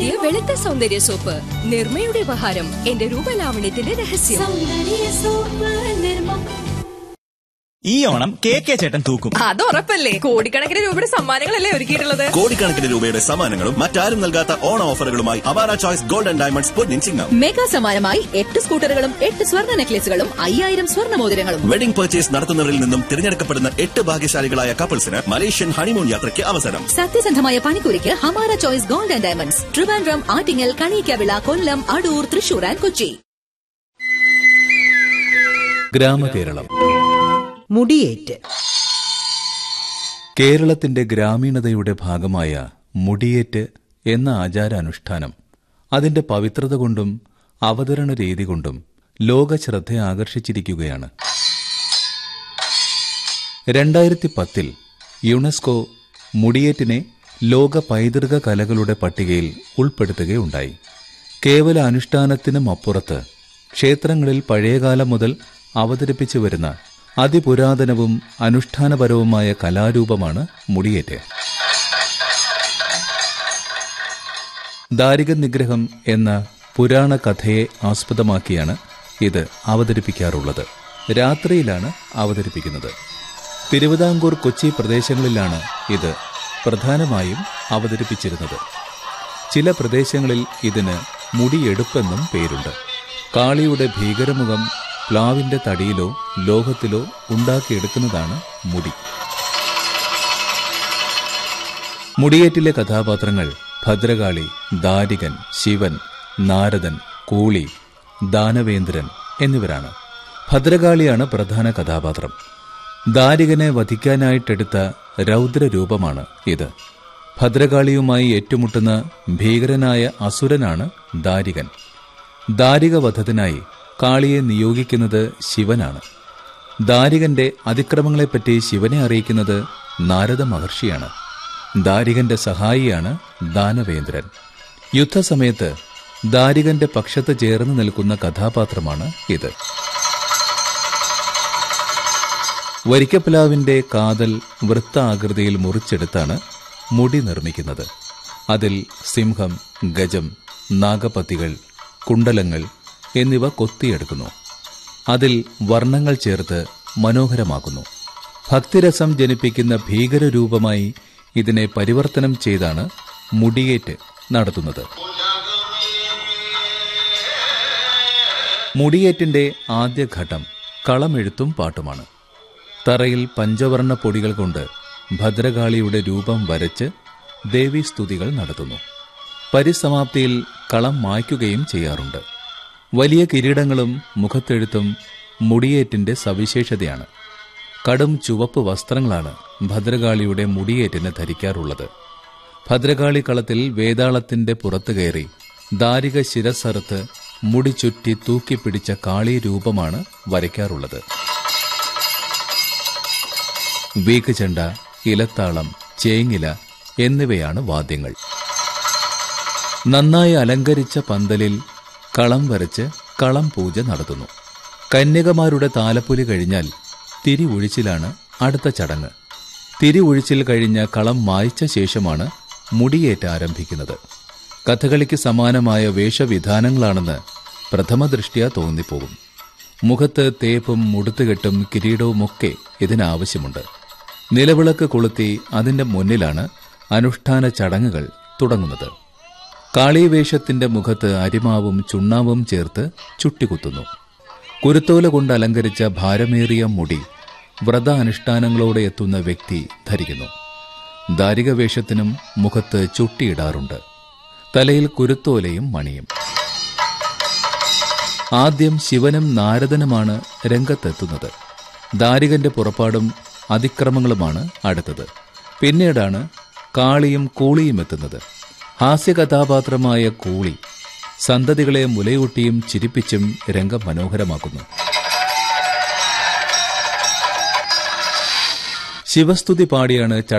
പുതിയ വെളുത്ത സൗന്ദര്യ സോപ്പ് നിർമ്മയുടെ ഉപഹാരം എന്റെ രൂപലാവണ്യത്തിന്റെ രഹസ്യം സൗന്ദര്യ സോപ്പ് നിർമ്മ ഈ ഓണം കെ കെ ചേട്ടൻ തൂക്കും അത് ഉറപ്പല്ലേ കോടിക്കണക്കിന് രൂപയുടെ സമ്മാനങ്ങളല്ലേ ഒരുക്കിയിട്ടുള്ളത് കോടിക്കണക്കിന് രൂപയുടെ സമ്മാനങ്ങളും മറ്റാരും നൽകാത്ത ഓണ ഓഫറുകളുമായി അവാര ചോയ്സ് ഗോൾഡ് ആൻഡ് ഡയമണ്ട്സ് പൊന്നിൻ ചിങ്ങം മെഗാ സമ്മാനമായി എട്ട് സ്കൂട്ടറുകളും എട്ട് സ്വർണ്ണ നെക്ലേസുകളും അയ്യായിരം സ്വർണ്ണ മോതിരങ്ങളും വെഡിംഗ് പർച്ചേസ് നടത്തുന്നവരിൽ നിന്നും തിരഞ്ഞെടുക്കപ്പെടുന്ന എട്ട് ഭാഗ്യശാലികളായ കപ്പിൾസിന് മലേഷ്യൻ ഹണിമൂൺ യാത്രയ്ക്ക് അവസരം സത്യസന്ധമായ പണിക്കൂലിക്ക് Hamara choice gold and diamonds Trivandrum Attingal Kaniyikkavila Kollam Adoor Thrissur and Kochi ഗ്രാമകേരളം മുടിയേറ്റ് കേരളത്തിന്റെ ഗ്രാമീണതയുടെ ഭാഗമായ മുടിയേറ്റ് എന്ന ആചാരാനുഷ്ഠാനം അതിന്റെ പവിത്രത കൊണ്ടും അവതരണ രീതി കൊണ്ടും ലോക ശ്രദ്ധ ആകർഷിച്ചിരിക്കുകയാണ് രണ്ടായിരത്തി പത്തിൽ യുനെസ്കോ മുടിയേറ്റിനെ ലോക പൈതൃക കലകളുടെ പട്ടികയിൽ ഉൾപ്പെടുത്തുകയുണ്ടായി കേവല അനുഷ്ഠാനത്തിനും അപ്പുറത്ത് ക്ഷേത്രങ്ങളിൽ പഴയകാലം മുതൽ അവതരിപ്പിച്ചു വരുന്ന അതിപുരാതനവും അനുഷ്ഠാനപരവുമായ കലാരൂപമാണ് മുടിയേറ്റ് ദാരിക നിഗ്രഹം എന്ന പുരാണ കഥയെ ആസ്പദമാക്കിയാണ് ഇത് അവതരിപ്പിക്കാറുള്ളത് രാത്രിയിലാണ് അവതരിപ്പിക്കുന്നത് തിരുവിതാംകൂർ കൊച്ചി പ്രദേശങ്ങളിലാണ് ഇത് പ്രധാനമായും അവതരിപ്പിച്ചിരുന്നത് ചില പ്രദേശങ്ങളിൽ ഇതിന് മുടിയെടുപ്പെന്നും പേരുണ്ട് കാളിയുടെ ഭീകരമുഖം പ്ലാവിന്റെ തടിയിലോ ലോഹത്തിലോ ഉണ്ടാക്കിയെടുക്കുന്നതാണ് മുടി മുടിയേറ്റിലെ കഥാപാത്രങ്ങൾ ഭദ്രകാളി ദാരികൻ ശിവൻ നാരദൻ കൂളി ദാനവേന്ദ്രൻ എന്നിവരാണ് ഭദ്രകാളിയാണ് പ്രധാന കഥാപാത്രം ദാരികനെ വധിക്കാനായിട്ടെടുത്ത രൗദ്രരൂപമാണ് ഇത് ഭദ്രകാളിയുമായി ഏറ്റുമുട്ടുന്ന ഭീകരനായ അസുരനാണ് ദാരികൻ ദാരികവധത്തിനായി കാളിയെ നിയോഗിക്കുന്നത് ശിവനാണ് ദാരികന്റെ അതിക്രമങ്ങളെപ്പറ്റി ശിവനെ അറിയിക്കുന്നത് നാരദ മഹർഷിയാണ് ദാരികന്റെ സഹായിയാണ് ദാനവേന്ദ്രൻ യുദ്ധസമയത്ത് ദാരികന്റെ പക്ഷത്ത് ചേർന്ന് നിൽക്കുന്ന കഥാപാത്രമാണ് ഇത് വരിക്കപ്പിലാവിന്റെ കാതൽ വൃത്താകൃതിയിൽ മുറിച്ചെടുത്താണ് മുടി നിർമ്മിക്കുന്നത് അതിൽ സിംഹം ഗജം നാഗപത്തികൾ കുണ്ടലങ്ങൾ എന്നിവ കൊത്തിയെടുക്കുന്നു അതിൽ വർണ്ണങ്ങൾ ചേർത്ത് മനോഹരമാക്കുന്നു ഭക്തിരസം ജനിപ്പിക്കുന്ന ഭീകരരൂപമായി ഇതിനെ പരിവർത്തനം ചെയ്താണ് മുടിയേറ്റ് നടത്തുന്നത് മുടിയേറ്റിന്റെ ആദ്യഘട്ടം കളമെഴുത്തും പാട്ടുമാണ് തറയിൽ പഞ്ചവർണ്ണ പൊടികൾ കൊണ്ട് ഭദ്രകാളിയുടെ രൂപം വരച്ച് ദേവീസ്തുതികൾ നടത്തുന്നു പരിസമാപ്തിയിൽ കളം മായ്ക്കുകയും ചെയ്യാറുണ്ട് വലിയ കിരീടങ്ങളും മുഖത്തെഴുത്തും മുടിയേറ്റിന്റെ സവിശേഷതയാണ് കടും ചുവപ്പ് വസ്ത്രങ്ങളാണ് ഭദ്രകാളിയുടെ മുടിയേറ്റിന് ധരിക്കാറുള്ളത് ഭദ്രകാളി കളത്തിൽ വേതാളത്തിന്റെ പുറത്തു കയറി ദാരിക ശിരസറുത്ത് മുടി ചുറ്റി തൂക്കിപ്പിടിച്ച കാളി രൂപമാണ് വരയ്ക്കാറുള്ളത് വീക്ക് ചെണ്ട ഇലത്താളം ചേങ്ങില എന്നിവയാണ് വാദ്യങ്ങൾ നന്നായി അലങ്കരിച്ച പന്തലിൽ കളം വരച്ച് കളം പൂജ നടത്തുന്നു കന്യകമാരുടെ താലപ്പൊലി കഴിഞ്ഞാൽ തിരി ഒഴിച്ചിലാണ് അടുത്ത ചടങ്ങ് തിരി ഒഴിച്ചിൽ കഴിഞ്ഞ കളം മായ്ച്ച ശേഷമാണ് മുടിയേറ്റ് ആരംഭിക്കുന്നത് കഥകളിക്ക് സമാനമായ വേഷവിധാനങ്ങളാണെന്ന് പ്രഥമ ദൃഷ്ട്യാ തോന്നിപ്പോകും മുഖത്ത് തേപ്പും മുടുത്തുകെട്ടും കിരീടവുമൊക്കെ ഇതിനാവശ്യമുണ്ട് നിലവിളക്ക് കൊളുത്തി അതിന്റെ മുന്നിലാണ് അനുഷ്ഠാന ചടങ്ങുകൾ തുടങ്ങുന്നത് കാളീവേഷത്തിന്റെ മുഖത്ത് അരിമാവും ചുണ്ണാവും ചേർത്ത് ചുട്ടികുത്തുന്നു കുരുത്തോല കൊണ്ട് അലങ്കരിച്ച ഭാരമേറിയ മുടി വ്രത അനുഷ്ഠാനങ്ങളോടെ എത്തുന്ന വ്യക്തി ധരിക്കുന്നു ദാരിക വേഷത്തിനും മുഖത്ത് ചുട്ടിയിടാറുണ്ട് തലയിൽ കുരുത്തോലയും മണിയും ആദ്യം ശിവനും നാരദനുമാണ് രംഗത്തെത്തുന്നത് ദാരികന്റെ പുറപ്പാടും അതിക്രമങ്ങളുമാണ് അടുത്തത് പിന്നീടാണ് കാളിയും കൂളിയും എത്തുന്നത് ഹാസ്യകഥാപാത്രമായ കൂളി സന്തതികളെ മുലയൂട്ടിയും ചിരിപ്പിച്ചും രംഗം മനോഹരമാക്കുന്നു ശിവസ്തുതി പാടിയാണ്